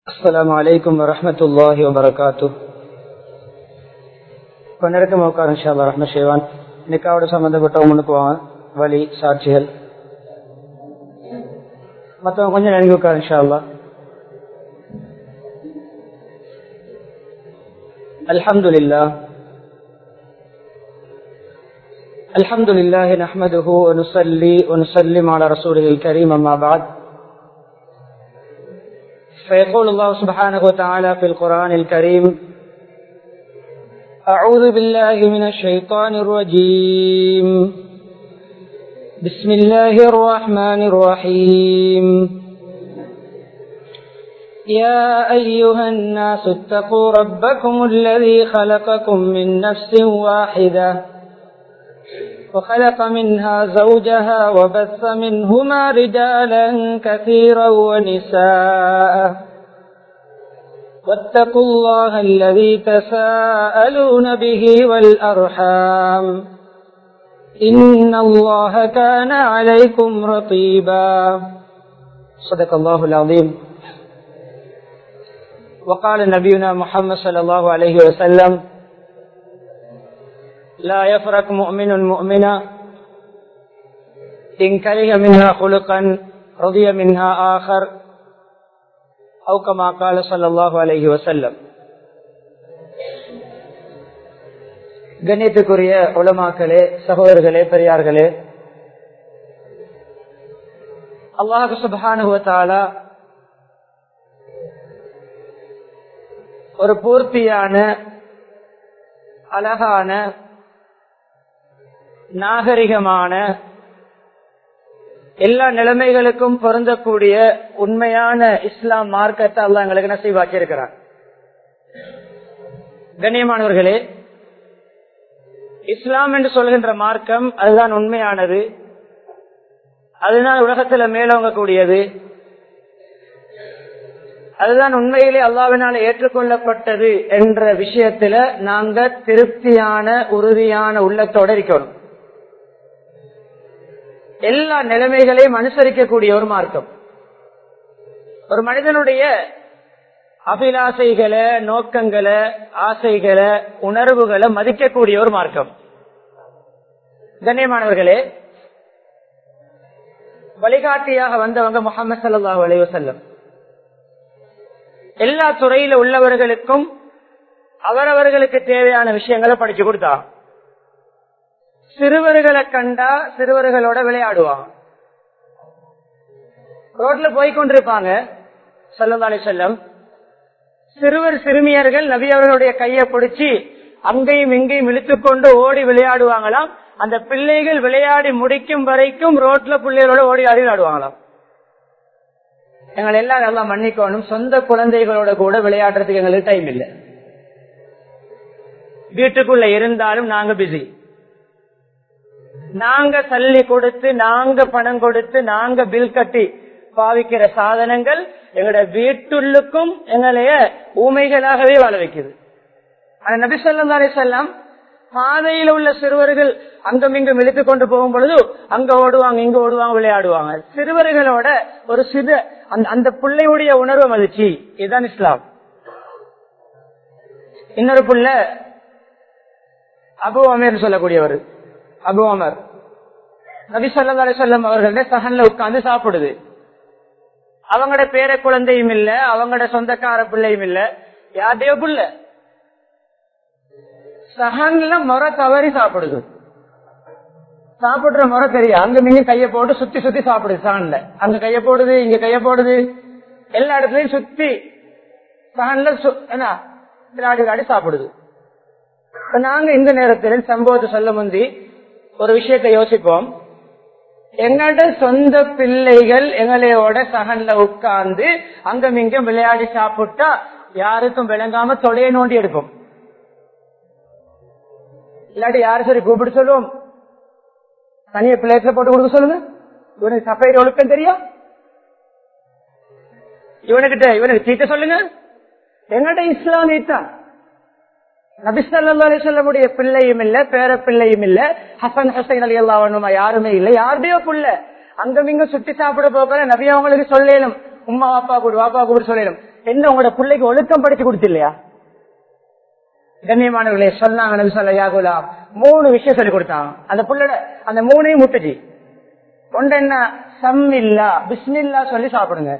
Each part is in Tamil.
السلام عليكم ورحمة الله وبركاته கொஞ்ச நேரத்துக்கு உட்காரு இன்ஷால்லா ரஹ்மத் ஷேவான் நிக்காவோட சம்பந்தப்பட்ட முன்னுக்கு வாங்க வழி சாட்சிகள் மற்றவங்க கொஞ்சம் நெருங்கி உட்காரு இன்ஷால்லா الحمد لله الحمد لله نحمده ونصلي ونسلم على رسوله الكريم أما بعد فيقول الله سبحانه وتعالى في القرآن الكريم أعوذ بالله من الشيطان الرجيم بسم الله الرحمن الرحيم يا أيها الناس اتقوا ربكم الذي خلقكم من نفس واحدة وخلق منها زوجها وبث منهما رجالا كثيرا ونساء واتقوا الله الذي تساءلون به والأرحام إن الله كان عليكم رقيبا صدق الله العظيم وقال نبينا محمد صلى الله عليه وسلم لا يفرق مؤمن مؤمنا إن كره منها خلقا رضي منها آخر أو كما قال صلى الله عليه وسلم கண்ணியத்துக்குரிய உலமாக்களே சகோதரர்களே பெரியார்களே அல்லாஹு சுபானுவத்தாலா ஒரு பூர்த்தியான அழகான நாகரிகமான எல்லா நிலைமைகளுக்கும் பொருந்தக்கூடிய உண்மையான இஸ்லாம் மார்க்கத்தை அல்லா எங்களுக்கு நசைவாக்கி இருக்கிறார் கண்ணியமானவர்களே இஸ்லாம் என்று சொல்கின்ற மார்க்கம் அதுதான் உண்மையானது அதுதான் உலகத்துல மேலோங்க கூடியது அதுதான் உண்மையிலே அல்லாவினால ஏற்றுக்கொள்ளப்பட்டது என்ற விஷயத்துல நாங்க திருப்தியான உறுதியான உள்ளத்தோட இருக்கணும் எல்லா நிலைமைகளையும் அனுசரிக்கக்கூடிய ஒரு மார்க்கம் ஒரு மனிதனுடைய அபிலாசைகளை நோக்கங்களை ஆசைகளை உணர்வுகளை மதிக்கக்கூடிய ஒரு மார்க்கம் கண்ணியமானவர்களே வழிகாட்டியாக வந்தவங்க முகமது சல்லாஹூ அலைவசல்லம் எல்லா துறையில உள்ளவர்களுக்கும் அவரவர்களுக்கு தேவையான விஷயங்களை படிச்சு கொடுத்தா சிறுவர்களை கண்டா சிறுவர்களோட விளையாடுவாங்க ரோட்ல போய் கொண்டிருப்பாங்க சொல்லதாலே செல்லம் சிறுவர் சிறுமியர்கள் நபி அவர்களுடைய கையை பிடிச்சி அங்கேயும் இங்கேயும் இழுத்துக் கொண்டு ஓடி விளையாடுவாங்களாம் அந்த பிள்ளைகள் விளையாடி முடிக்கும் வரைக்கும் ரோட்ல பிள்ளைகளோட ஓடி ஆடி விளையாடுவாங்களாம் எங்களை எல்லாம் நல்லா மன்னிக்கணும் சொந்த குழந்தைகளோட கூட விளையாடுறதுக்கு எங்களுக்கு டைம் இல்லை வீட்டுக்குள்ள இருந்தாலும் நாங்க பிஸி நாங்க சல்லி கொடுத்து நாங்க பணம் கொடுத்து நாங்க பில் கட்டி பாவிக்கிற சாதனங்கள் எங்களோட வீட்டுள்ளுக்கும் எங்களைய ஊமைகளாகவே வாழ வைக்குது ஆனா நபி சொல்லா செல்லாம் பாதையில உள்ள சிறுவர்கள் அங்கும் இங்கும் இழுத்து கொண்டு போகும் பொழுது அங்க ஓடுவாங்க இங்க ஓடுவாங்க விளையாடுவாங்க சிறுவர்களோட ஒரு சிறு அந்த பிள்ளையுடைய உணர்வை மதிச்சு இதுதான் இஸ்லாம் இன்னொரு புள்ள அபு அமீர் சொல்லக்கூடியவர் அபு அமர் நபி சொல்லா சொல்லம் அவர்கள சகன்ல உட்கார்ந்து சாப்பிடுது அவங்களோட பேர குழந்தையும் இல்ல அவங்களோட சொந்தக்கார பிள்ளையும் இல்ல யார்டையோ புள்ள சகன்ல முறை தவறி சாப்பிடுது சாப்பிடுற முறை தெரியும் அங்க நீங்க கைய போட்டு சுத்தி சுத்தி சாப்பிடுது சகன்ல அங்க கைய போடுது இங்க கைய போடுது எல்லா இடத்துலயும் சுத்தி சகன்ல என்ன விளையாடி விளையாடி சாப்பிடுது நாங்க இந்த நேரத்தில் சம்பவத்தை சொல்ல முந்தி ஒரு விஷயத்தை யோசிப்போம் எங்களோட சொந்த பிள்ளைகள் எங்களையோட சகன்ல உட்கார்ந்து அங்கும் இங்கும் விளையாடி சாப்பிட்டா யாருக்கும் விளங்காம தொடைய நோண்டி எடுப்போம் இல்லாட்டி யாரு சரி கூப்பிட்டு சொல்லுவோம் தனிய பிளேட்ல போட்டு கொடுக்க சொல்லுங்க இவனுக்கு சஃபை ஒழுக்கம் தெரியும் இவனுக்கிட்ட இவனுக்கு சீட்ட சொல்லுங்க எங்கள்கிட்ட இஸ்லாம் தான் நபிசல்லுடைய பிள்ளையும் இல்ல பேர பிள்ளையும் இல்ல ஹசன் ஹசைன் அலி அல்லா யாருமே இல்ல யாருடையோ புள்ள அங்கும் இங்கும் சுத்தி சாப்பிட போகிற நபி அவங்களுக்கு சொல்லலும் உமா வாப்பா கூட வாப்பா கூட சொல்லலும் என்ன உங்களோட பிள்ளைக்கு ஒழுக்கம் படிச்சு கொடுத்தில்லையா கண்ணியமானவர்களே சொன்னாங்க நபி சொல்ல யாகுலாம் மூணு விஷயம் சொல்லி கொடுத்தாங்க அந்த புள்ளோட அந்த மூணையும் முட்டுச்சு ஒன்று என்ன சம்மில்லா பிஸ்மில்லா சொல்லி சாப்பிடுங்க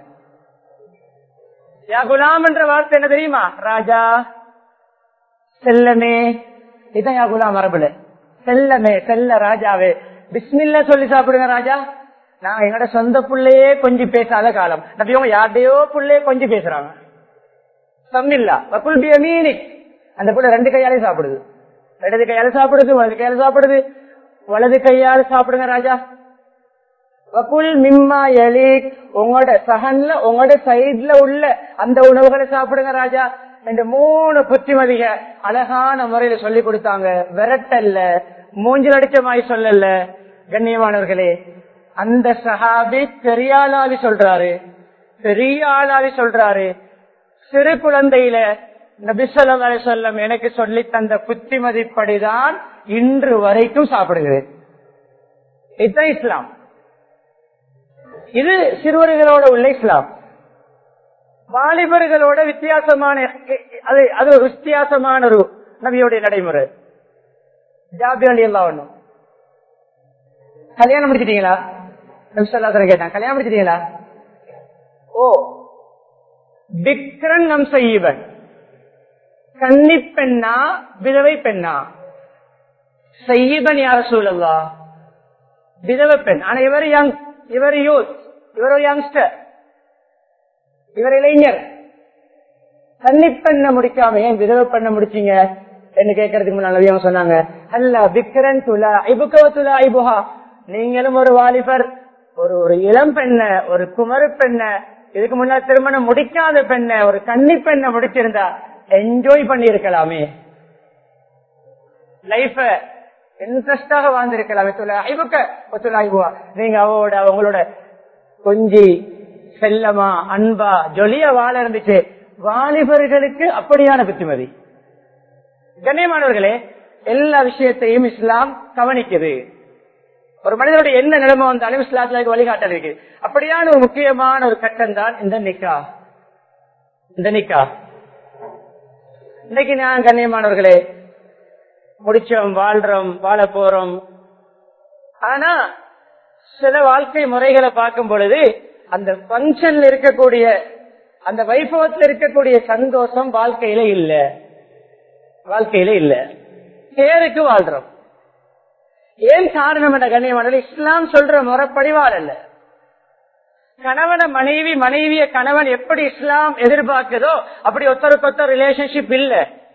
யா குலாம் என்ற வார்த்தை என்ன தெரியுமா ராஜா செல்லமே இதான் யா குலாம் மரபுல செல்லமே செல்ல ராஜாவே பிஸ்மில்லா சொல்லி சாப்பிடுங்க ராஜா நான் எங்கட சொந்த புள்ளையே கொஞ்சம் பேசாத காலம் நபியவங்க யார்டையோ புள்ளையே கொஞ்சம் பேசுறாங்க சம்மில்லா வக்குல் பியமீனிக் அந்த புள்ள ரெண்டு கையாலே சாப்பிடுது இடது கையால சாப்பிடுது வலது கையால சாப்பிடுது வலது கையால சாப்பிடுங்க ராஜா வக்குல் மிம்மா எலி உங்களோட சகன்ல உங்களோட சைட்ல உள்ள அந்த உணவுகளை சாப்பிடுங்க ராஜா இந்த மூணு புத்திமதிக அழகான முறையில சொல்லி கொடுத்தாங்க விரட்டல்ல மூஞ்சில் அடிச்ச மாதிரி சொல்லல கண்ணியமானவர்களே அந்த சஹாபி பெரிய ஆளாவி சொல்றாரு பெரிய ஆளாவி சொல்றாரு சிறு குழந்தையில நபிசல்லம் சொல்லம் எனக்கு சொல்லி தந்த புத்திமதிப்படிதான் இன்று வரைக்கும் சாப்பிடுகிறேன் இதுதான் இஸ்லாம் இது சிறுவர்களோட உள்ள இஸ்லாம் வாலிபர்களோட வித்தியாசமான அது அது ஒரு வித்தியாசமான ஒரு நபியோடைய நடைமுறை ஜாபி அலி எல்லாம் ஒண்ணும் கல்யாணம் முடிச்சிட்டீங்களா நபிசல்லாசன கேட்டான் கல்யாணம் முடிச்சிட்டீங்களா ஓ விக்ரன் நம் செய்வன் கன்னி பெண்ணா விதவை பெண்ணா செய்யபன் யார சூழல்லா விதவை பெண் ஆனா இவர் யங் இவர் யூத் இவர் ஒரு யங்ஸ்டர் இவர் இளைஞர் கன்னி பெண்ணை முடிக்காம ஏன் விதவை பெண்ணை முடிச்சீங்க என்ன கேட்கறதுக்கு முன்னாடி அவங்க சொன்னாங்க அல்ல விக்ரன் துலா ஐபுகவ துலா ஐபுஹா நீங்களும் ஒரு வாலிபர் ஒரு ஒரு இளம் பெண்ண ஒரு குமரு பெண்ண இதுக்கு முன்னாடி திருமணம் முடிக்காத பெண்ண ஒரு கன்னி பெண்ணை முடிச்சிருந்தா என்ஜாய் பண்ணி இருக்கலாமே லைஃப இன்ட்ரெஸ்டாக வாழ்ந்திருக்கலாமே துலாய்புவா நீங்க அவளோட அவங்களோட கொஞ்சி செல்லமா அன்பா ஜொலியா வாழ இருந்துச்சு வாலிபர்களுக்கு அப்படியான புத்திமதி கண்ணியமானவர்களே எல்லா விஷயத்தையும் இஸ்லாம் கவனிக்குது ஒரு மனிதனுடைய என்ன நிலைமை வந்தாலும் இஸ்லாத்துல வழிகாட்டல் இருக்கு அப்படியான ஒரு முக்கியமான ஒரு கட்டம் தான் இந்த நிக்கா இந்த நிக்கா இன்னைக்கு நான் கண்ணியமானவர்களே முடிச்சோம் வாழ்றோம் வாழ போறோம் ஆனா சில வாழ்க்கை முறைகளை பார்க்கும் பொழுது அந்த பங்கன்ல இருக்கக்கூடிய அந்த வைபவத்தில் இருக்கக்கூடிய சந்தோஷம் வாழ்க்கையில இல்ல வாழ்க்கையில இல்ல பேருக்கு வாழ்றோம் ஏன் காரணம் என்ற கண்ணியமான இஸ்லாம் சொல்ற முறைப்படி வாழல கணவன மனைவி மனைவிய கணவன் எப்படி இஸ்லாம் எதிர்பார்க்குதோ அப்படி ஒருத்தருக்கு ஒருத்தர் ரிலேஷன்ஷிப் இல்ல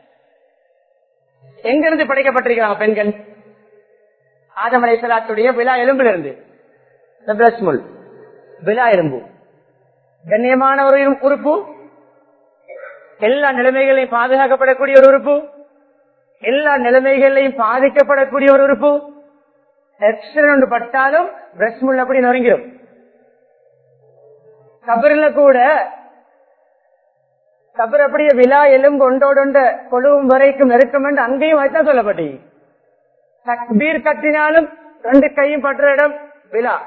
எங்க இருந்து படைக்கப்பட்டிருக்கிறாங்க பெண்கள் ஆதமலை சலாத்துடைய விழா எலும்புல இருந்து முள் விழா எலும்பு கண்ணியமான ஒரு உறுப்பு எல்லா நிலைமைகளையும் பாதுகாக்கப்படக்கூடிய ஒரு உறுப்பு எல்லா நிலைமைகளையும் பாதிக்கப்படக்கூடிய ஒரு உறுப்பு எக்ஸிடென்ட் பட்டாலும் பிரஸ் முள் அப்படி நொறுங்கிடும் கபரில கூட கபர் அப்படியே விழா எலும்பு ஒன்றோடொண்ட கொழுவும் வரைக்கும் நெருக்கம் என்று அங்கேயும் வைத்தான் சொல்லப்பட்டி தக்பீர் கட்டினாலும் ரெண்டு கையும் பற்ற இடம் விழா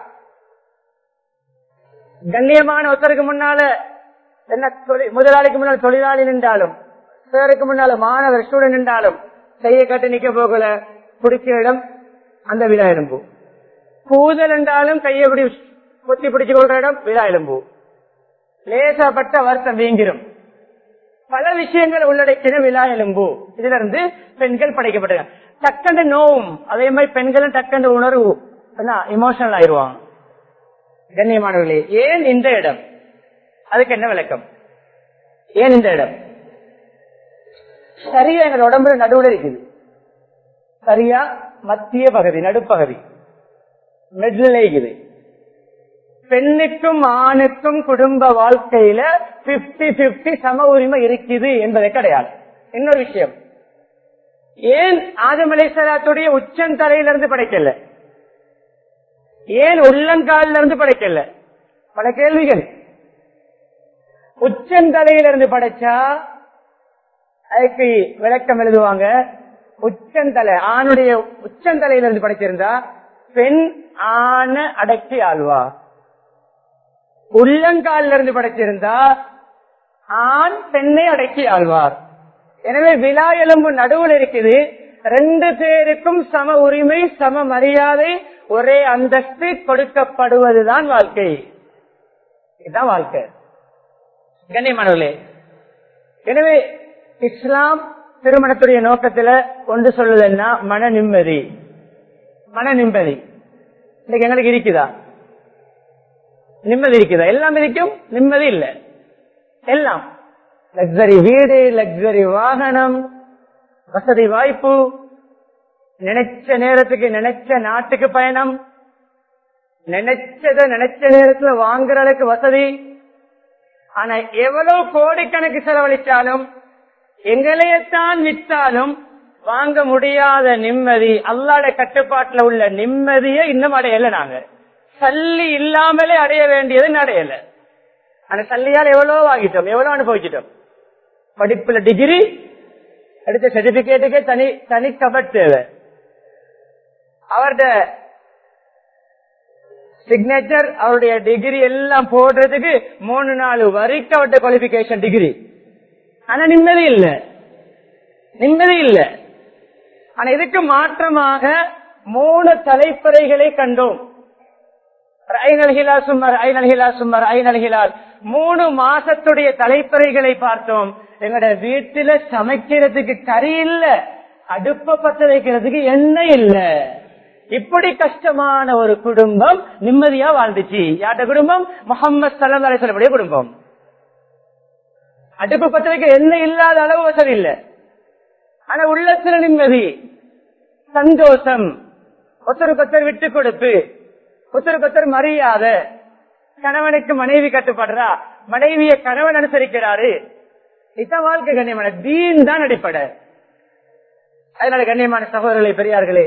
கண்ணியமான ஒருத்தருக்கு முன்னால என்ன முதலாளிக்கு முன்னால் தொழிலாளி நின்றாலும் பேருக்கு முன்னால மாணவர் ஸ்டூடெண்ட் நின்றாலும் செய்ய கட்டி நிக்க போகல பிடிச்ச இடம் அந்த விழா எலும்பு பூதல் என்றாலும் கையை பிடி கொத்தி பிடிச்சு கொள்ற இடம் விழா எலும்பு லேசாப்பட்ட வருத்தம் வீங்கிரும் பல விஷயங்கள் உள்ளடக்கின விழா எலும்பு இதுல இருந்து பெண்கள் படைக்கப்பட்டிருக்காங்க டக்கண்டு நோவும் அதே மாதிரி பெண்களும் டக்கண்டு உணர்வு இமோஷனல் ஆயிடுவாங்க கண்ணியமானவர்களே ஏன் இந்த இடம் அதுக்கு என்ன விளக்கம் ஏன் இந்த இடம் சரியா எங்க உடம்புல நடுவுல இருக்குது சரியா மத்திய பகுதி நடுப்பகுதி மெட்ல இருக்குது பெண்ணுக்கும் ஆணுக்கும் குடும்ப வாழ்க்கையில பிப்டி பிப்டி சம உரிமை இருக்குது என்பதை கிடையாது இன்னொரு விஷயம் ஏன் ஆதமலேஸ்வரத்துடைய உச்சந்தலையிலிருந்து படைக்கல ஏன் உள்ளங்காலில இருந்து படைக்கல பல கேள்விகள் உச்சந்தலையிலிருந்து படைச்சா அதுக்கு விளக்கம் எழுதுவாங்க உச்சந்தலை ஆணுடைய உச்சந்தலையிலிருந்து படைச்சிருந்தா பெண் ஆண அடக்கி ஆழ்வா உள்ளங்காலில இருந்து படைச்சிருந்தா ஆண் பெண்ணை அடக்கி ஆழ்வார் எனவே விழா எலும்பு நடுவில் இருக்குது ரெண்டு பேருக்கும் சம உரிமை சம மரியாதை ஒரே அந்தஸ்து கொடுக்கப்படுவதுதான் வாழ்க்கை இதுதான் வாழ்க்கை கண்ணியமானவர்களே எனவே இஸ்லாம் திருமணத்துடைய நோக்கத்துல கொண்டு சொல்லுதுன்னா மன நிம்மதி மன நிம்மதி இன்னைக்கு எங்களுக்கு இருக்குதா நிம்மதி இருக்குதா எல்லாம் இருக்கும் நிம்மதி இல்ல எல்லாம் லக்ஸரி வீடு லக்ஸரி வாகனம் வசதி வாய்ப்பு நினைச்ச நேரத்துக்கு நினைச்ச நாட்டுக்கு பயணம் நினைச்சத நினைச்ச நேரத்துல வாங்குற அளவுக்கு வசதி ஆனா எவ்வளவு கோடிக்கணக்கு செலவழிச்சாலும் எங்களையத்தான் வித்தாலும் வாங்க முடியாத நிம்மதி அல்லாட கட்டுப்பாட்டுல உள்ள நிம்மதியை இன்னும் அடையல நாங்க சல்லி இல்லாமலே அடைய வேண்டியது அடையல ஆனா சல்லியால் எவ்வளவு வாங்கிட்டோம் எவ்வளவு அனுபவிச்சிட்டோம் படிப்புல டிகிரி அடுத்த சர்டிபிகேட்டுக்கே தனி தனி கபட் தேவை அவருடைய சிக்னேச்சர் அவருடைய டிகிரி எல்லாம் போடுறதுக்கு மூணு நாலு வரைக்கும் அவருடைய குவாலிபிகேஷன் டிகிரி ஆனா நிம்மதி இல்ல நிம்மதி இல்ல ஆனா இதுக்கு மாற்றமாக மூணு தலைப்பறைகளை கண்டோம் மூணு மாசத்துடைய தலைப்பறைகளை பார்த்தோம் எங்கட வீட்டுல சமைக்கிறதுக்கு கறி இல்ல அடுப்ப பத்த வைக்கிறதுக்கு எண்ணெய் இல்ல இப்படி கஷ்டமான ஒரு குடும்பம் நிம்மதியா வாழ்ந்துச்சு யார்ட குடும்பம் முகமது சல்லா அலிசல்லுடைய குடும்பம் அடுப்பு பத்த வைக்க எண்ணெய் இல்லாத அளவு வசதி இல்ல ஆனா உள்ளத்துல நிம்மதி சந்தோஷம் ஒருத்தருக்கு ஒருத்தர் விட்டு கொடுப்பு ஒருத்தருக்கு ஒருத்தர் மரியாதை கணவனுக்கு மனைவி கட்டுப்படுறா மனைவிய கணவன் அனுசரிக்கிறாரு இதான் வாழ்க்கை கண்ணியமான தீன் தான் அடிப்படை அதனால கண்ணியமான சகோதரர்களே பெரியார்களே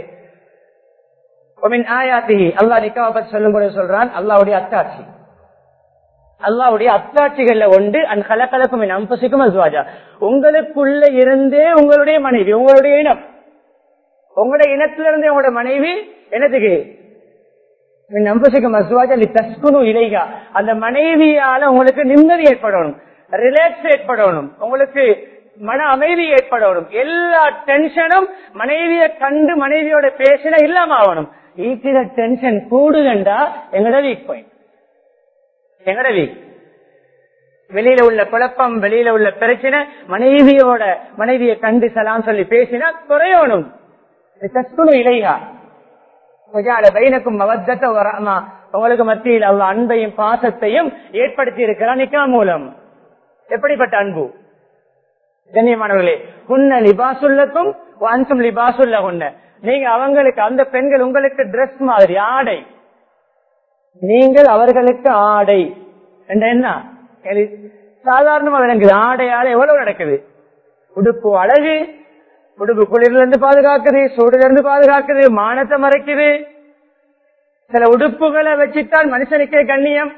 ஆயாத்தி அல்லா நிக்காவை பத்தி சொல்லும் போது சொல்றான் அல்லாவுடைய அத்தாட்சி அல்லாவுடைய அத்தாட்சிகள்ல ஒன்று அந் கலக்கலக்கும் என் அம்பசிக்கும் அஸ்வாஜா உங்களுக்குள்ள இருந்தே உங்களுடைய மனைவி உங்களுடைய இனம் உங்களுடைய இனத்திலிருந்தே உங்களுடைய மனைவி என்னத்துக்கு நம்பசிக்கும் அஸ்வாஜா தஸ்குனு இலைகா அந்த மனைவியால உங்களுக்கு நிம்மதி ஏற்படணும் ரிலாக்ஸ் ஏற்படணும் உங்களுக்கு மன அமைதி ஏற்படணும் எல்லா டென்ஷனும் மனைவியை கண்டு மனைவியோட பேசின இல்லாம ஆகணும் ஈக்கிற டென்ஷன் கூடுகண்டா எங்கட வீக் பாயிண்ட் எங்கட வீக் வெளியில உள்ள குழப்பம் வெளியில உள்ள பிரச்சனை மனைவியோட மனைவியை கண்டு சலாம் சொல்லி பேசினா குறையணும் தஸ்குனு இலைகா பைனக்கும் மவத்தத்தை வராமா உங்களுக்கு மத்தியில் அவ்வளவு அன்பையும் பாசத்தையும் ஏற்படுத்தி இருக்கிறான் நிக்கா மூலம் எப்படிப்பட்ட அன்பு கண்ணியமானவர்களே உன்ன லிபாசுல்லக்கும் அன்சும் லிபாசுல்ல உன்ன நீங்க அவங்களுக்கு அந்த பெண்கள் உங்களுக்கு டிரெஸ் மாதிரி ஆடை நீங்கள் அவர்களுக்கு ஆடை என்ற என்ன சாதாரணமா விளங்குது ஆடையால எவ்வளவு நடக்குது உடுப்பு அழகு உடுப்பு குளிர்ல இருந்து பாதுகாக்குது சூடுல இருந்து பாதுகாக்குது மானத்தை மறைக்குது சில உடுப்புகளை வச்சுத்தான் மனுஷனுக்கே கண்ணியம்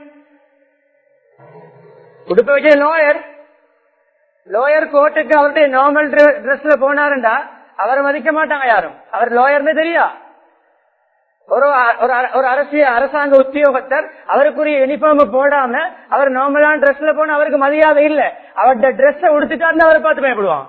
உடுப்பை வச்சு லோயர் லோயர் கோர்ட்டுக்கு அவருடைய நார்மல் ட்ரெஸ்ல போனாருண்டா அவரை மதிக்க மாட்டாங்க யாரும் அவர் லோயர்னு தெரியா ஒரு ஒரு அரசியல் அரசாங்க உத்தியோகத்தர் அவருக்குரிய யூனிஃபார்ம் போடாம அவர் நார்மலான ட்ரெஸ்ல போன அவருக்கு மரியாதை இல்ல அவருடைய ட்ரெஸ் உடுத்துட்டாருன்னு அவரை பார்த்து பயப்படுவான்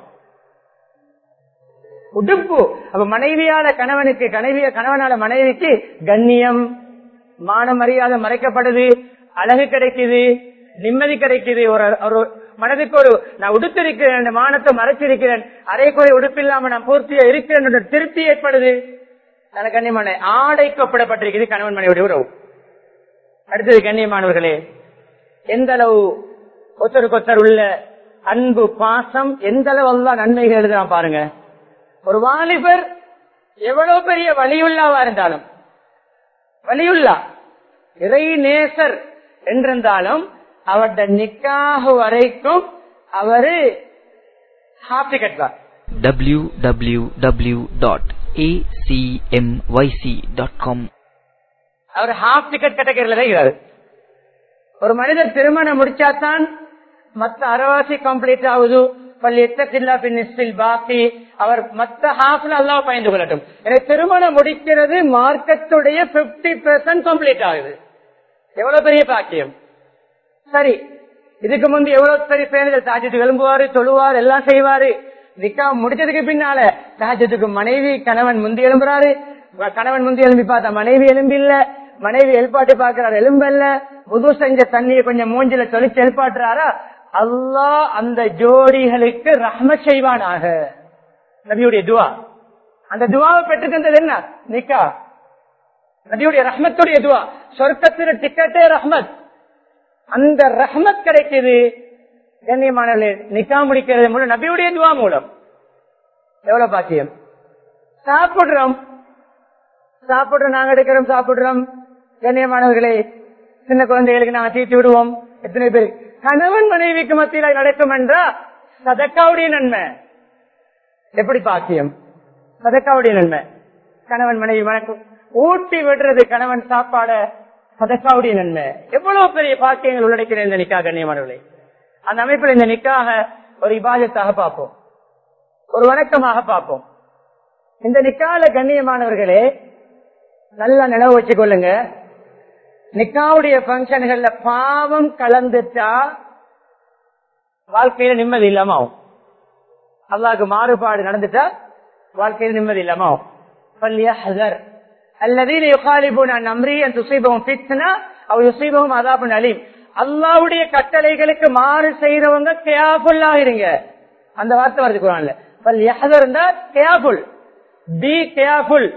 உடுப்பு அப்ப மனைவியால கணவனுக்கு கனவிய கணவனால மனைவிக்கு கண்ணியம் மான மரியாதை மறைக்கப்படுது அழகு கிடைக்குது நிம்மதி கிடைக்குது ஒரு ஒரு மனதுக்கு ஒரு நான் உடுத்திருக்கிறேன் மானத்தை மறைச்சிருக்கிறேன் அரை குறை உடுப்பில்லாம நான் பூர்த்தியா இருக்கிறேன் திருப்தி ஏற்படுது நல்ல கண்ணியமான ஆடைக்கு ஒப்பிடப்பட்டிருக்கிறது கணவன் மனைவியுடைய உறவு அடுத்தது கண்ணியமானவர்களே எந்த அளவு ஒருத்தருக்கு ஒருத்தர் உள்ள அன்பு பாசம் எந்த அளவு எல்லாம் நன்மைகள் எழுதலாம் பாருங்க ஒரு வாலிபர் எவ்வளவு பெரிய வலியுள்ளாவா இருந்தாலும் வலியுள்ளா இறை நேசர் என்றிருந்தாலும் அவருடைய நிக்காக வரைக்கும் அவரு ஹாப்பி கட்டுவார் www.acmyc.com அவர் ஹாஃப் டிக்கெட் கேட்டகரியில தான் இருக்கிறாரு ஒரு மனிதர் திருமணம் முடிச்சாதான் மத்த அரைவாசி கம்ப்ளீட் ஆகுது பாக்கி அவர் மத்த ஹாஃப்ல எல்லாம் பயந்து கொள்ளட்டும் எனக்கு திருமணம் முடிக்கிறது மார்க்கெட்டுடைய பிப்டி பெர்சன்ட் கம்ப்ளீட் ஆகுது எவ்வளவு பெரிய பாக்கியம் சரி இதுக்கு முந்தி எவ்வளவு பெரிய பேருகள் தாஜத்துக்கு எழும்புவாரு தொழுவார் எல்லாம் செய்வாரு நிக்கா முடிச்சதுக்கு பின்னால தாஜத்துக்கு மனைவி கணவன் முந்தி எழும்புறாரு கணவன் முந்தி எழும்பி பார்த்தா மனைவி எலும்பு இல்ல மனைவி எழுப்பாட்டு பாக்குறாரு எலும்பல்ல புது செஞ்ச தண்ணியை கொஞ்சம் மூஞ்சில தொழிச்சு எழுப்பாட்டுறாரா அல்லாஹ் அந்த ஜோடிகளுக்கு ரஹ்ம செய்வானாக நபியுடைய துவா அந்த துவாவை பெற்றுக்கின்றது என்ன நிக்கா நபியுடைய ரஹ்மத்துடைய துவா சொர்க்கத்தின் டிக்கெட்டே ரஹ்மத் அந்த ரஹ்மத் கிடைக்குது கண்ணியமானவர்களே நிக்கா முடிக்கிறது மூலம் நபியுடைய துவா மூலம் எவ்வளவு பாக்கியம் சாப்பிடுறோம் சாப்பிடுறோம் நாங்க எடுக்கிறோம் சாப்பிடுறோம் கண்ணியமானவர்களே சின்ன குழந்தைகளுக்கு நாங்க தீர்த்து விடுவோம் எத்தனை பேர் கணவன் மனைவிக்கு மத்தியில நடக்கும் என்றா சதக்காவுடைய நன்மை எப்படி பாக்கியம் சதக்காவுடைய நன்மை கணவன் மனைவி வணக்கம் ஊட்டி விடுறது கணவன் சாப்பாட சதக்காவுடைய நன்மை எவ்வளவு பெரிய பாக்கியங்கள் உள்ளடக்கிற இந்த நிக்கா கண்ணியமானவர்களே அந்த அமைப்பில் இந்த நிக்காக ஒரு இபாதத்தாக பார்ப்போம் ஒரு வணக்கமாக பார்ப்போம் இந்த நிக்கால கண்ணியமானவர்களே நல்லா நினைவு வச்சுக்கொள்ளுங்க நிக்காவுடைய பங்கன்கள்ல பாவம் கலந்துட்டா வாழ்க்கையில நிம்மதி இல்லாம ஆகும் அல்லாவுக்கு மாறுபாடு நடந்துட்டா வாழ்க்கையில நிம்மதி இல்லாம ஆகும் பல்யஹர் அல்லதீன யுகாலிபூன் அன் அம்ரி அன் துசைபவும் பித்னா அவ யுசைபவும் அதாபுன் அலீம் அல்லாவுடைய கட்டளைகளுக்கு மாறு செய்யறவங்க கேஃபுல்லா இருங்க அந்த வார்த்தை வருது குரான்ல பல் யஹதர் இருந்தா கேஃபுல் பி கேஃபுல்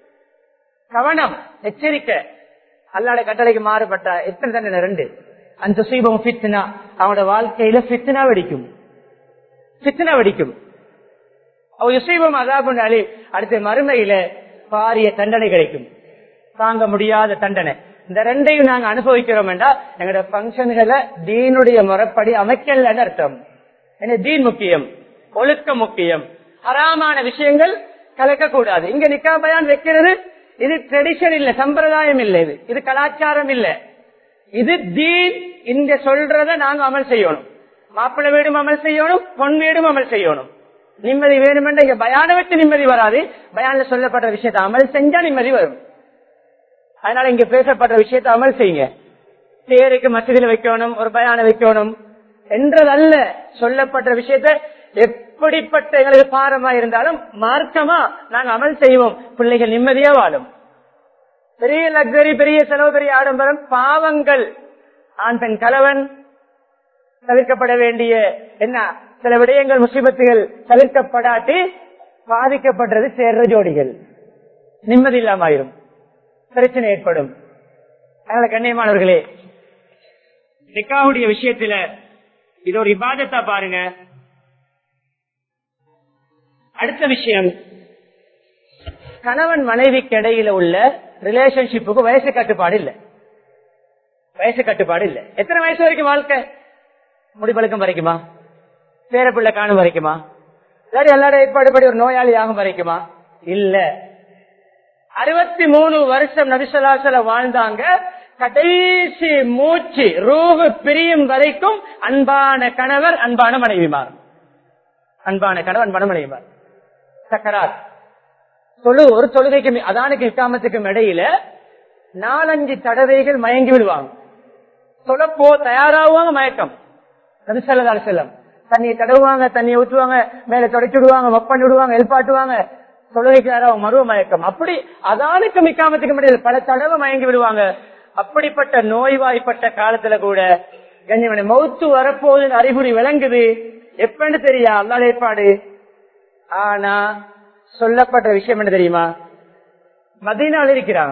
கவனம் எச்சரிக்கை அல்லாட கட்டளைக்கு மாறுபட்டா எத்தனை தண்டனை ரெண்டு அந்த சீபம் பித்னா அவனோட வாழ்க்கையில பித்னா வெடிக்கும் பித்னா வெடிக்கும் அவ யுசீபம் அதாபுன் அலி அடுத்த மறுமையில பாரிய தண்டனை கிடைக்கும் தாங்க முடியாத தண்டனை இந்த ரெண்டையும் நாங்க அனுபவிக்கிறோம் என்றா எங்களோட பங்கன்களை தீனுடைய முறைப்படி அமைக்கலன்னு அர்த்தம் என்ன தீன் முக்கியம் ஒழுக்கம் முக்கியம் ஹராமான விஷயங்கள் கலக்கக்கூடாது இங்க நிக்கா பயான் வைக்கிறது இது ட்ரெடிஷன் இல்ல சம்பிரதாயம் இல்ல இது இது கலாச்சாரம் இல்ல இது தீன் இந்த சொல்றத நாங்க அமல் செய்யணும் மாப்பிள்ளை வீடும் அமல் செய்யணும் பொன் வீடும் அமல் செய்யணும் நிம்மதி வேணுமென்ற இங்க பயான வச்சு நிம்மதி வராது பயான்ல சொல்லப்பட்ட விஷயத்தை அமல் செஞ்சா நிம்மதி வரும் அதனால இங்க பேசப்பட்ட விஷயத்தை அமல் செய்யுங்க தேருக்கு மசதியில வைக்கணும் ஒரு பயான வைக்கணும் என்றதல்ல சொல்லப்பட்ட விஷயத்த எப்படிப்பட்ட எங்களுக்கு பாரமா இருந்தாலும் மார்க்கமா நாங்க அமல் செய்வோம் பிள்ளைகள் நிம்மதியா வாழும் பெரிய லக்ஸரி பெரிய செலவு பெரிய ஆடம்பரம் பாவங்கள் ஆண் பெண் கலவன் தவிர்க்கப்பட வேண்டிய என்ன சில விடயங்கள் முஸ்லிமத்துகள் தவிர்க்கப்படாட்டி பாதிக்கப்படுறது சேர்ற ஜோடிகள் நிம்மதி இல்லாம ஆயிரும் பிரச்சனை ஏற்படும் அதனால கண்ணியமானவர்களே நிக்காவுடைய விஷயத்துல இது ஒரு இபாதத்தா பாருங்க அடுத்த விஷயம் கணவன் மனைவிக்கு இடையில உள்ள ரிலேஷன்ஷிப்புக்கு வயசு கட்டுப்பாடு இல்ல வயசு கட்டுப்பாடு இல்ல எத்தனை வயசு வரைக்கும் வாழ்க்கை முடிப்பழுக்கம் வரைக்குமா பேரப்பிள்ளை காணும் வரைக்குமா இல்லாட்டி எல்லாரும் ஏற்பாடுபடி ஒரு நோயாளி ஆகும் வரைக்குமா இல்ல அறுபத்தி மூணு வருஷம் நபிசலாசல வாழ்ந்தாங்க கடைசி மூச்சு ரூஹு பிரியும் வரைக்கும் அன்பான கணவர் அன்பான மனைவிமார் அன்பான கணவர் அன்பான மனைவிமார் சக்கரார் தொழு ஒரு தொழுகைக்கு அதானுக்கு இக்காமத்துக்கும் இடையில நாலஞ்சு தடவைகள் மயங்கி விடுவாங்க தொழப்போ தயாராகுவாங்க மயக்கம் நபிசல்லால் செல்லம் தண்ணியை தடவுவாங்க தண்ணியை ஊற்றுவாங்க மேல தொடச்சு விடுவாங்க மப் பண்ணி விடுவாங்க எழுப்பாட்டுவாங்க தொழுகைக்கு யாராவது மருவ மயக்கம் அப்படி அதானுக்கு மிக்காமத்துக்கு முடியல பல தடவை மயங்கி விடுவாங்க அப்படிப்பட்ட நோய்வாய்ப்பட்ட காலத்துல கூட கண்ணியமனை மௌத்து வரப்போகுது அறிகுறி விளங்குது எப்பன்னு தெரியா அல்லாத ஏற்பாடு ஆனா சொல்லப்பட்ட விஷயம் என்ன தெரியுமா மதினால இருக்கிறாங்க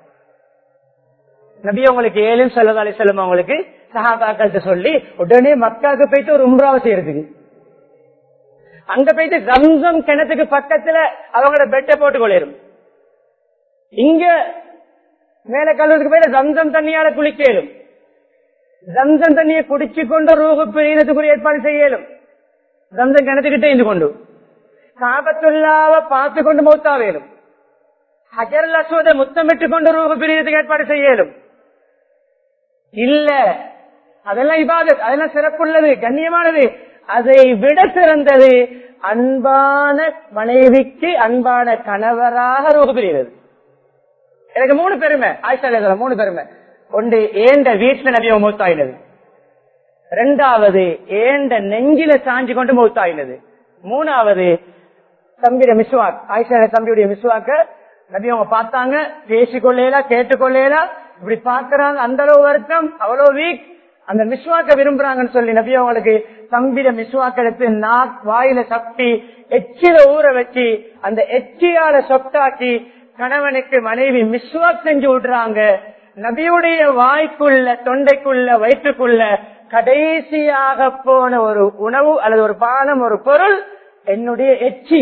நபி உங்களுக்கு ஏழும் சொல்லதா அலி செல்லம் அவங்களுக்கு சஹாபாக்கள்கிட்ட சொல்லி உடனே மக்காவுக்கு போயிட்டு ஒரு உம்ராவை செய்யறதுக்கு அங்க போயிட்டு ரம்சம் கிணத்துக்கு பக்கத்துல அவங்களோட பெட்டை போட்டு கொள்ளிரும் இங்க மேல கல்வதுக்கு போயிட்டு ரம்சம் தண்ணியால குளிக்கலும் ரம்சம் தண்ணியை குடிச்சு கொண்டு ரூபு பிரியத்துக்குரிய ஏற்பாடு செய்யலும் ரம்சம் கிணத்துக்கிட்டே இருந்து கொண்டு காபத்துள்ளாவ பார்த்து கொண்டு மௌத்தாவேலும் ஹஜர் அஸ்வத முத்தமிட்டு கொண்டு ரூபு பிரியத்துக்கு ஏற்பாடு செய்யலும் இல்ல அதெல்லாம் இபாதத் அதெல்லாம் சிறப்புள்ளது கண்ணியமானது அதை விட சிறந்தது அன்பான மனைவிக்கு அன்பான கணவராக ரூபு பிரிகிறது எனக்கு மூணு பெருமை ஆயிஷா மூணு பெருமை ஒன்று ஏண்ட வீட்டுல நபிய மூத்தாயினது ரெண்டாவது ஏண்ட நெஞ்சில சாஞ்சு கொண்டு மௌத்தாயினது மூணாவது தம்பியுடைய மிஸ்வாக் ஆயிஷா தம்பியுடைய மிஸ்வாக்க நபி அவங்க பார்த்தாங்க பேசிக்கொள்ளேலா கேட்டுக்கொள்ளேலா இப்படி பாக்குறாங்க அந்த அளவு வருத்தம் அவ்வளவு வீக் அந்த மிஸ்வாக்க விரும்புறாங்கன்னு சொல்லி நபி அவங்களுக்கு தம்பிட மிஸ்வாக்க எடுத்து நாக் வாயில சப்பி எச்சில ஊற வச்சு அந்த எச்சியால சொட்டாக்கி கணவனுக்கு மனைவி மிஸ்வாக் செஞ்சு விடுறாங்க நபியுடைய வாய்க்குள்ள தொண்டைக்குள்ள வயிற்றுக்குள்ள கடைசியாக போன ஒரு உணவு அல்லது ஒரு பானம் ஒரு பொருள் என்னுடைய எச்சி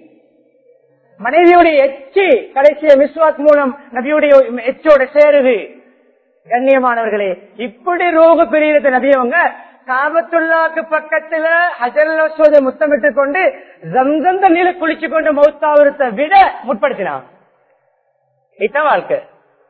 மனைவியுடைய எச்சி கடைசிய மிஸ்வாக் மூலம் நபியுடைய எச்சோட சேருது கண்ணியமானவர்களே இப்படி ரோக பிரியத்தை நபியவங்க காபத்துள்ளாக்கு பக்கத்துல ஹஜல்ல முத்தமிட்டு கொண்டு ஜம்சந்த நீல குளிச்சு கொண்டு மௌத்தாவிரத்தை விட முற்படுத்தினான் இதான் வாழ்க்கை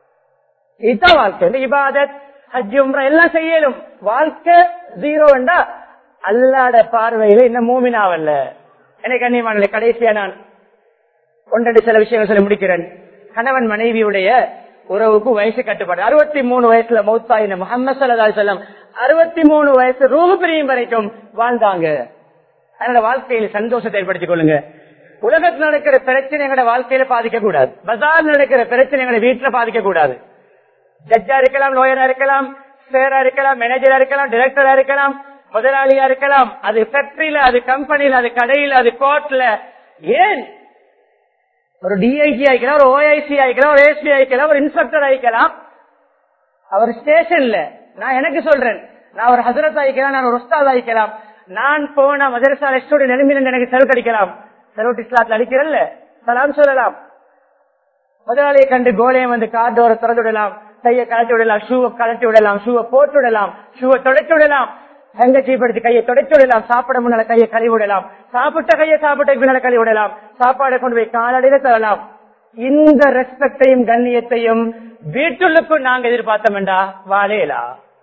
இதான் வாழ்க்கை இந்த இபாதத் ஹஜ் உம்ரா எல்லாம் செய்யலும் வாழ்க்கை ஜீரோ வேண்டா அல்லாட பார்வையில இன்னும் மூமினாவல்ல எனக்கு கண்ணியமான கடைசியா நான் ஒன்றரை சில விஷயங்கள் சொல்லி முடிக்கிறேன் கணவன் மனைவியுடைய உறவுக்கு வயசு கட்டுப்பாடு அறுபத்தி மூணு வயசுல மௌத்தாயின முகமது சல்லா செல்லம் அறுபத்தி மூணு வயசு ரூபு பிரியும் வரைக்கும் வாழ்ந்தாங்க அதனால வாழ்க்கையில சந்தோஷத்தை ஏற்படுத்திக் கொள்ளுங்க உலகத்தில் நடக்கிற பிரச்சனை எங்களோட வாழ்க்கையில பாதிக்க கூடாது பஜார் நடக்கிற பிரச்சனை எங்களை வீட்டுல பாதிக்க கூடாது ஜட்ஜா இருக்கலாம் லோயரா இருக்கலாம் சேரா இருக்கலாம் மேனேஜரா இருக்கலாம் டைரக்டரா இருக்கலாம் முதலாளியா இருக்கலாம் அது ஃபேக்டரியில அது கம்பெனில அது கடையில அது கோர்ட்ல ஏன் ஒரு டிஐஜி ஆயிக்கலாம் ஒரு ஓஐசி ஆயிக்கலாம் ஒரு ஏஎஸ்பி ஆயிக்கலாம் ஒரு இன்ஸ்பெக்டர் ஆயிக்கலாம் அவர் ஸ்டேஷன்ல நான் எனக்கு சொல்றேன் நான் ஒரு ஹசரத் ஆயிக்கலாம் நான் ஒரு உஸ்தாத் ஆயிக்கலாம் நான் போன மதரசா ஸ்டூடெண்ட் நிலைமையில எனக்கு செலவு கிடைக்கலாம் செலவு இஸ்லாத்துல அடிக்கிறல்ல சலாம் சொல்லலாம் முதலாளியை கண்டு கோலையை வந்து கார் டோரை திறந்து விடலாம் கையை கலட்டி விடலாம் ஷூவை கலட்டி விடலாம் ஷூவை போட்டு விடலாம் ஷூவை தொடச்சு விடலாம் தங்கச்சி கையை தொடச்சு விடலாம் சாப்பிட முன்னால கையை கழுவி விடலாம் சாப்பிட்ட கையை சாப்பிட்ட பின்னால கழுவி விடலாம் சாப்பாடை கொண்டு போய் காலடியில தரலாம் இந்த ரெஸ்பெக்டையும் கண்ணியத்தையும் வீட்டுள்ளுக்கும் நாங்க எதிர்பார்த்தோம் வேண்டா வாழேலா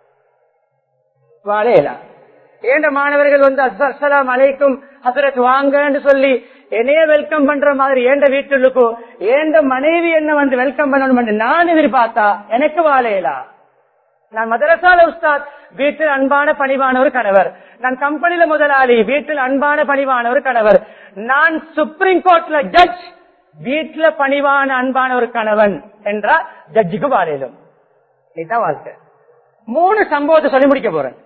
வாழேலா ஏண்ட மாணவர்கள் வந்து அஸ்லாம் அலைக்கும் ஹசரத் வாங்கன்னு சொல்லி என்னைய வெல்கம் பண்ற மாதிரி ஏண்ட வீட்டுள்ளுக்கோ ஏண்ட மனைவி என்ன வந்து வெல்கம் பண்ணணும் நான் எதிர்பார்த்தா எனக்கு வாழையலா நான் மதரசால உஸ்தாத் வீட்டில் அன்பான பணிவான ஒரு கணவர் நான் கம்பெனில முதலாளி வீட்டில் அன்பான பணிவான ஒரு கணவர் நான் சுப்ரீம் கோர்ட்ல ஜட்ஜ் வீட்டுல பணிவான அன்பான ஒரு கணவன் என்றா ஜட்ஜுக்கு வாழையிலும் இதுதான் வாழ்க்கை மூணு சம்பவத்தை சொல்லி முடிக்க போறேன்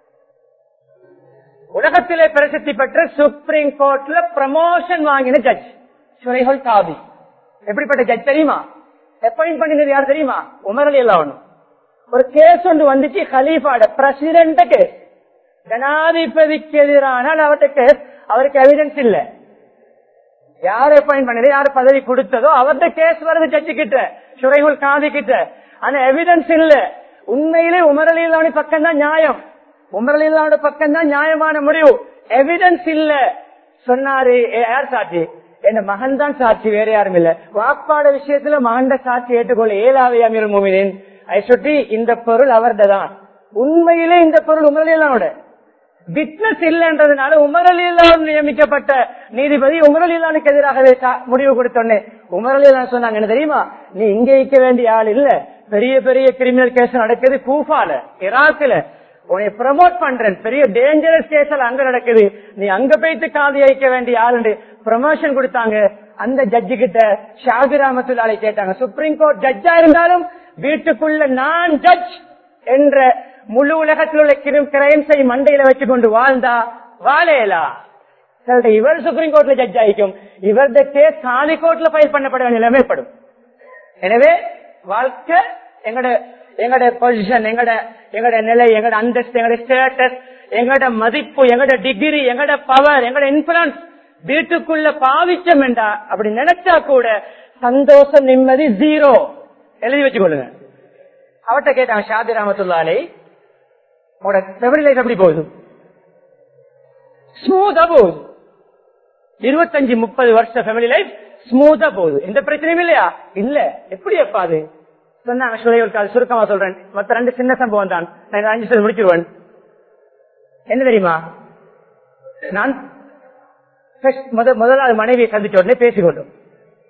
உலகத்திலே பிரசித்தி பெற்ற சுப்ரீம் கோர்ட்ல ப்ரமோஷன் வாங்கின ஜட்ஜ் சுரைஹல் காதி எப்படிப்பட்ட ஜட்ஜ் தெரியுமா அப்பாயிண்ட் பண்ணினது யார் தெரியுமா உமர் அலி அல்லாவனும் ஒரு கேஸ் ஒன்று வந்துச்சு ஹலீஃபாட பிரசிடென்ட் கேஸ் ஜனாதிபதிக்கு எதிரானால் அவர்கிட்ட கேஸ் அவருக்கு எவிடன்ஸ் இல்ல யார் அப்பாயிண்ட் பண்ணது யார் பதவி கொடுத்ததோ அவர்கிட்ட கேஸ் வருது ஜட்ஜு கிட்ட சுரைகுல் காதி கிட்ட ஆனா எவிடன்ஸ் இல்ல உண்மையிலே உமர் அலி அல்லாவணி பக்கம் தான் நியாயம் உமர் அலி அல்லாவோட பக்கம் தான் நியாயமான முடிவு எவிடன்ஸ் இல்ல சொன்னாரு யார் சாட்சி என் மகன் தான் சாட்சி வேற யாரும் இல்ல வாப்பாட விஷயத்துல மகண்ட சாட்சி ஏற்றுக்கொள்ள ஏழாவே அமீர் மோமினின் அதை சுற்றி இந்த பொருள் அவர்த தான் உண்மையிலே இந்த பொருள் உமரலியலாவோட விட்னஸ் இல்லைன்றதுனால உமரலியலாவோடு நியமிக்கப்பட்ட நீதிபதி உமரலியலானுக்கு எதிராகவே முடிவு கொடுத்தோன்னே உமரலியலான் சொன்னாங்க என்ன தெரியுமா நீ இங்க வைக்க வேண்டிய ஆள் இல்ல பெரிய பெரிய கிரிமினல் கேஸ் நடக்குது கூஃபால இராக்குல உன்னை ப்ரமோட் பண்றேன் பெரிய டேஞ்சரஸ் கேஸ் அங்க நடக்குது நீ அங்க போயிட்டு காதி வைக்க வேண்டிய ஆள் ப்ரமோஷன் கொடுத்தாங்க அந்த ஜட்ஜு கிட்ட ஷாபி ராமத்துல்லாலை கேட்டாங்க சுப்ரீம் கோர்ட் ஜட்ஜா இருந்தாலும் வீட்டுக்குள்ள நான் ஜட்ஜ் என்ற முழு உலகத்தில் உள்ள கிரைம்ஸை மண்டையில வச்சு கொண்டு வாழ்ந்தா வாழையலா இவர் சுப்ரீம் கோர்ட்ல ஜட்ஜ் ஆகிக்கும் இவரது கேஸ் காலி கோர்ட்ல ஃபைல் பண்ணப்பட வேண்டிய நிலைமைப்படும் எனவே வாழ்க்கை எங்கட எங்கட பொசிஷன் எங்கட எங்கட நிலை எங்கட அந்தஸ்து எங்கட ஸ்டேட்டஸ் எங்கட மதிப்பு எங்கட டிகிரி எங்கட பவர் எங்கட இன்ஃபுளுன்ஸ் வீட்டுக்குள்ள பாவிச்சம் என்றா அப்படி நினைச்சா கூட சந்தோஷம் நிம்மதி ஜீரோ எழுதி வச்சுக்கொள்ளுங்க அவர்கிட்ட கேட்டாங்க ஷாதி ராமத்துல்லாலே உங்களோட ஃபெமிலி லைஃப் எப்படி போகுது ஸ்மூதா போகுது இருபத்தஞ்சு முப்பது வருஷம் ஃபேமிலி லைஃப் ஸ்மூதா போகுது எந்த பிரச்சனையும் இல்லையா இல்ல எப்படி எப்பா அது சொன்னாங்க சுரையுள் சுருக்கமா சொல்றேன் மத்த ரெண்டு சின்ன சம்பவம் தான் நான் அஞ்சு சொல்லி முடிச்சிருவேன் என்ன தெரியுமா நான் முதலாவது மனைவியை சந்திச்ச உடனே பேசிக்கொண்டோம்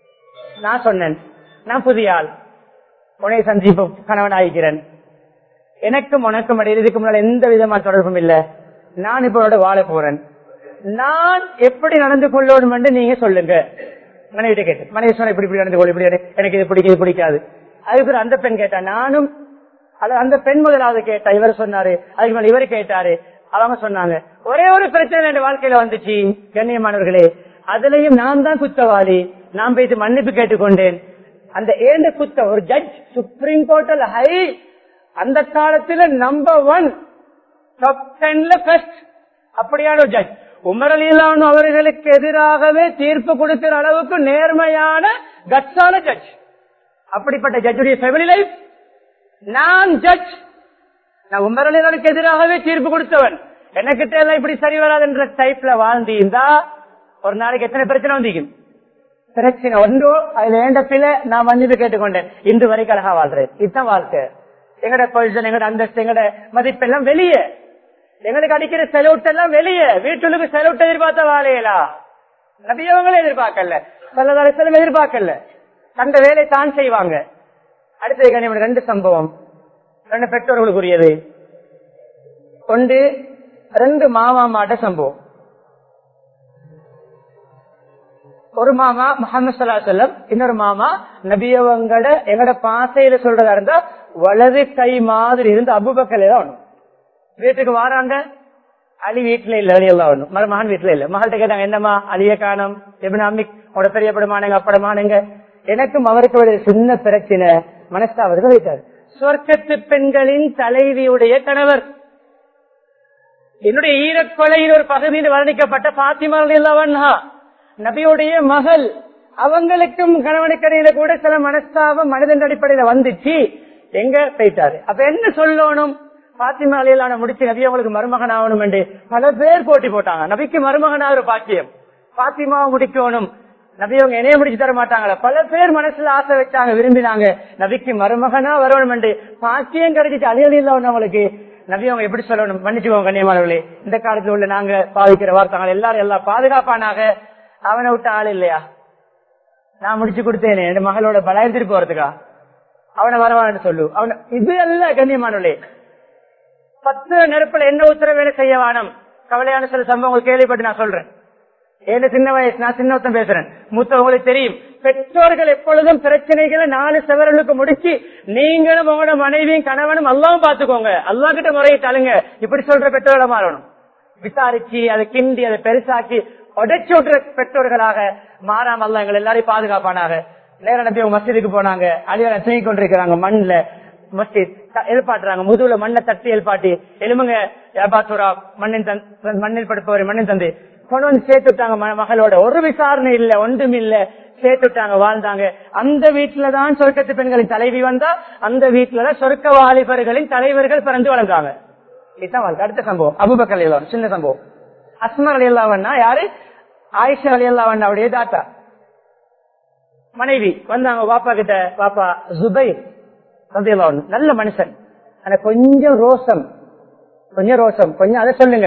நான் சொன்னேன் நான் புதிய ஆள் உனைய சந்திப்பு கணவன் ஆகிக்கிறேன் எனக்கும் உனக்கும் இடையில இதுக்கு முன்னால எந்த விதமான தொடர்பும் இல்ல நான் இப்ப உன்னோட வாழ போறேன் நான் எப்படி நடந்து கொள்ளணும் என்று நீங்க சொல்லுங்க மனைவிட்ட கேட்டு மனைவி சொன்ன இப்படி இப்படி நடந்து கொள்ள இப்படி நட- எனக்கு இது பிடிக்கும் இது பிடிக்காது அதுக்கு அந்த பெண் கேட்டா நானும் அது அந்த பெண் முதலாவது கேட்டா இவர் சொன்னாரு அதுக்கு மேல இவர் கேட்டாரு அவங்க சொன்னாங்க ஒரே ஒரு பிரச்சனை என் வாழ்க்கையில வந்துச்சு கண்ணியமானவர்களே அதுலயும் நான் தான் குத்தவாளி நான் போயிட்டு மன்னிப்பு கேட்டுக்கொண்டேன் அந்த ஏண்ட குத்த ஒரு ஜட்ஜ் சுப்ரீம் கோர்ட்ல ஹை அந்த காலத்துல நம்பர் ஒன் டாப் டென்ல ஃபர்ஸ்ட் அப்படியான ஒரு ஜட்ஜ் உமர் அலிலான் அவர்களுக்கு எதிராகவே தீர்ப்பு கொடுக்கிற அளவுக்கு நேர்மையான கட்ஸான ஜட்ஜ் அப்படிப்பட்ட ஜட்ஜுடைய ஃபேமிலி லைஃப் நான் ஜட்ஜ் நான் உமர் அலிலானுக்கு எதிராகவே தீர்ப்பு கொடுத்தவன் எனக்கிட்ட எல்லாம் இப்படி சரி வராதுன்ற டைப்ல வாழ்ந்தீந்தா ஒரு நாளைக்கு எத்தனை பிரச்சனை வந்தீங்க பிரச்சனை ஒன்றோ அதுல ஏண்ட பில நான் மன்னிப்பு கேட்டுக்கொண்டேன் இன்று வரைக்கும் அழகா வாழ்றேன் இதுதான் வாழ்க்கை எங்கட பொசிஷன் எங்கட அந்தஸ்து எங்கட மதிப்பெல்லாம் வெளியே எங்களுக்கு அடிக்கிற செலவுட் எல்லாம் வெளியே வீட்டுக்கு செலவுட் எதிர்பார்த்த வாழையலா நபியவங்களும் எதிர்பார்க்கல பல்லதாரத்திலும் எதிர்பார்க்கல தந்த வேலை தான் செய்வாங்க அடுத்தது கனிமன் ரெண்டு சம்பவம் ரெண்டு பெற்றோர்களுக்குரியது ஒன்று ரெண்டு மாமா மாட்ட சம்பவம் ஒரு மாமா முகமது சல்லா சொல்லம் இன்னொரு மாமா நபியவங்கட எங்கட பாசையில சொல்றதா இருந்தா வலது கை மாதிரி இருந்து அபுபக்கலே தான் ஒண்ணும் வீட்டுக்கு வாராங்க அலி வீட்டுல இல்ல அலி எல்லாம் ஒண்ணும் மகன் வீட்டுல இல்ல மகள்கிட்ட கேட்டாங்க என்னம்மா அலிய காணம் எப்படி அம்மி உட பெரிய படமானங்க அப்படமானங்க எனக்கும் அவருக்கு ஒரு சின்ன பிரச்சனை மனசாவதுல வைத்தார் சொர்க்கத்து பெண்களின் தலைவியுடைய கணவர் என்னுடைய ஈரக்கொலையில் ஒரு பகுதியில் வர்ணிக்கப்பட்ட பாத்திமா இல்லவன்ஹா நபியுடைய மகள் அவங்களுக்கும் கணவனுக்கடையில கூட சில மனஸ்தாபம் மனிதன் அடிப்படையில வந்துச்சு எங்க போயிட்டாரு அப்ப என்ன சொல்லணும் பாத்திமா அலையிலான முடிச்சு நபி அவங்களுக்கு மருமகன் ஆகணும் என்று பல பேர் போட்டி போட்டாங்க நபிக்கு மருமகனா ஒரு பாக்கியம் பாத்திமாவை முடிக்கணும் நபி அவங்க என்னைய முடிச்சு தர மாட்டாங்களா பல பேர் மனசுல ஆசை வச்சாங்க விரும்பினாங்க நபிக்கு மருமகனா வரணும் என்று பாக்கியம் கிடைச்சிட்டு அழியலில் அவங்களுக்கு நபி அவங்க எப்படி சொல்லணும் மன்னிச்சுக்கோங்க கண்ணியமானவர்களே இந்த காலத்துல உள்ள நாங்க பாதிக்கிற வார்த்தைகள் எல்லாரும் எல்லாம் பாதுகாப்பானாக அவனை விட்ட ஆள் இல்லையா நான் முடிச்சு கொடுத்தேனே என் மகளோட பலாயம் திருப்பி போறதுக்கா அவனை வரவான்னு சொல்லு அவன இது அல்ல கண்ணியமானவர்களே பத்து நெருப்புல என்ன உத்தரவு செய்ய வானம் கவலையான சில சம்பவங்கள் கேள்விப்பட்டு நான் சொல்றேன் ஏன்னு சின்ன வயசு நான் சின்னத்தம் பேசுறேன் மூத்தவங்களுக்கு தெரியும் பெற்றோர்கள் எப்பொழுதும் பிரச்சனைகளை நாலு செவரலுக்கு முடிச்சு நீங்களும் உங்களோட மனைவியும் கணவனும் அல்லாவும் பாத்துக்கோங்க அல்லா கிட்ட முறையிட்டாலுங்க இப்படி சொல்ற பெற்றோர்கள மாறணும் விசாரிச்சு அதை கிண்டி அதை பெருசாக்கி உடைச்சு விட்டுற பெற்றோர்களாக மாறாம அல்ல எங்களை எல்லாரையும் பாதுகாப்பானாக நேரம் நம்பி அவங்க மஸ்ஜிதுக்கு போனாங்க அழியால தூங்கி கொண்டிருக்கிறாங்க மண்ணுல மஸ்ஜித் த- எழுப்பாட்டுறாங்க முதுகுல மண்ணை தட்டி எழுப்பாட்டி எலும்புங்க யாபாத்துரா மண்ணின் தந் மண்ணில் படுப்பவர் மண்ணின் தந்து கொண்டு வந்து சேர்த்து விட்டாங்க ம- மகளோட ஒரு விசாரணை இல்ல ஒன்றும் இல்ல சேர்த்து விட்டாங்க வாழ்ந்தாங்க அந்த வீட்டுலதான் சொர்க்கத்து பெண்களின் தலைவி வந்தா அந்த வீட்டுலதான் சொர்க்க வாலிபர்களின் தலைவர்கள் பிறந்து வளர்ந்தாங்க இதுதான் வாழ்க்கை. அடுத்த சம்பவம் அபுபக்கர் அலியல்லாவன் சின்ன சம்பவம் அஸ்மர் அலியல்லாவன்னா யாரு ஆயிஷா அலியல்லாவன் அவருடைய தாத்தா மனைவி வந்தாங்க பாப்பா கிட்ட பாப்பா ஜுபைர் ரலியல்லாஹு நல்ல மனுஷன் ஆனா கொஞ்சம் ரோசம் கொஞ்சம் ரோசம் கொஞ்சம் அதை சொல்லுங்க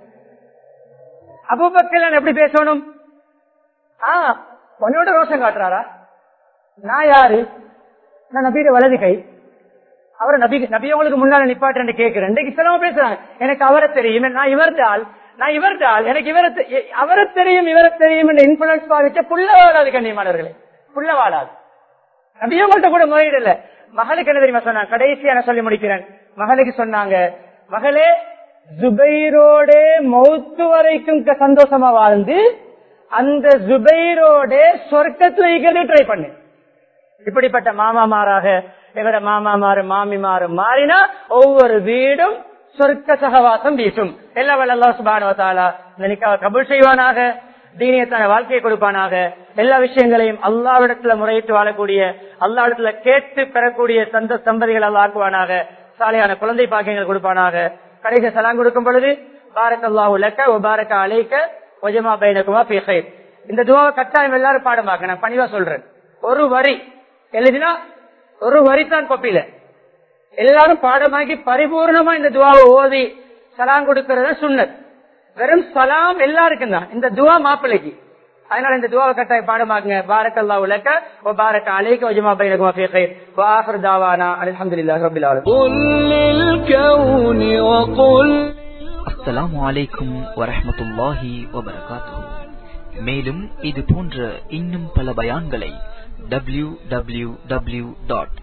அபுபக்கர் எப்படி பேசணும் ஆ உன்னோட ரோஷம் காட்டுறாரா நான் யாரு நான் நபியோட வலது கை அவரை நபி நபியவங்களுக்கு முன்னால நிப்பாட்டு கேட்கிறேன் இன்னைக்கு சிலவங்க பேசுறாங்க எனக்கு அவரை தெரியும் நான் இவர்த ஆள் நான் இவர்த ஆள் எனக்கு இவரை தெ- எ- அவரை தெரியும் இவரை தெரியும் என்று இன்ஃபுளுன்ஸ் பாவிச்ச புள்ள வாழாது கண்ணியமானவர்களே புள்ள வாழாது நபியவங்கள்ட்ட கூட முறையிடல மகளுக்கு என்ன தெரியுமா சொன்னாங்க கடைசியா நான் சொல்லி முடிக்கிறேன் மகளுக்கு சொன்னாங்க மகளே ஜுபைரோட மௌத்து வரைக்கும் க- சந்தோஷமா வாழ்ந்து அந்த ஜுபைரோட சொர்க்கத்துல இருக்கிறது ட்ரை பண்ணு இப்படிப்பட்ட மாமாமாராக எங்கட மாமாமாரு மாமிமாரு மாறினா ஒவ்வொரு வீடும் சொர்க்க சகவாசம் வீசும் எல்லா வல்ல சுபானுவத்தாலா இந்த நிக்காவை கபூல் செய்வானாக தீனியத்தான வாழ்க்கையை கொடுப்பானாக எல்லா விஷயங்களையும் அல்லாவிடத்துல முறையிட்டு வாழக்கூடிய அல்லாவிடத்துல கேட்டு பெறக்கூடிய சந்த சம்பதிகள் அல்லா ஆக்குவானாக சாலையான குழந்தை பாக்கியங்கள் கொடுப்பானாக கடைசி சலாம் கொடுக்கும் பொழுது பாரக் அல்லாஹு லக்க ஒ பாரக்க அலைக்க ஒஜமா பைனகுமா பி இந்த துவாவை கட்டாயம் எல்லாரும் பாடமாக்க நான் பணிவா சொல்றேன் ஒரு வரி எழுதினா ஒரு வரி தான் கொப்பில எல்லாரும் பாடமாக்கி பரிபூர்ணமா இந்த துவாவை ஓதி சலாம் கொடுக்கறது சுண்ணத் வெறும் சலாம் எல்லாருக்கும் தான் இந்த துவா மாப்பிள்ளைக்கு அதனால இந்த துவாவை கட்டாய பாடமாக்குங்க பாரக்கல்லா உலக ஓ பாரக் அலைக்க வஜமா பைனகுமா ஃபீ கைர் வ ஆஹிர் தாவானா அல்ஹம்துலில்லாஹி ரப்பில் ஆலமீன் قل للكون وقل அஸ்ஸலாமு அலைக்கும் வரஹ்மத்துல்லாஹி வபரகாத்துஹு மேலும் இது போன்ற இன்னும் பல பயான்களை W W W dot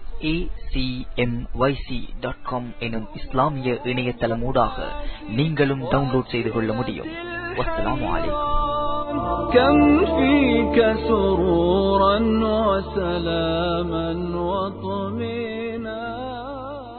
dot com எனும் இஸ்லாமிய இணையதளமூடாக நீங்களும் டவுன்லோட் செய்து கொள்ள முடியும் வஸ்ஸலாமு அலைக்கும் كم فيك سرورا وسلاما وطمئنا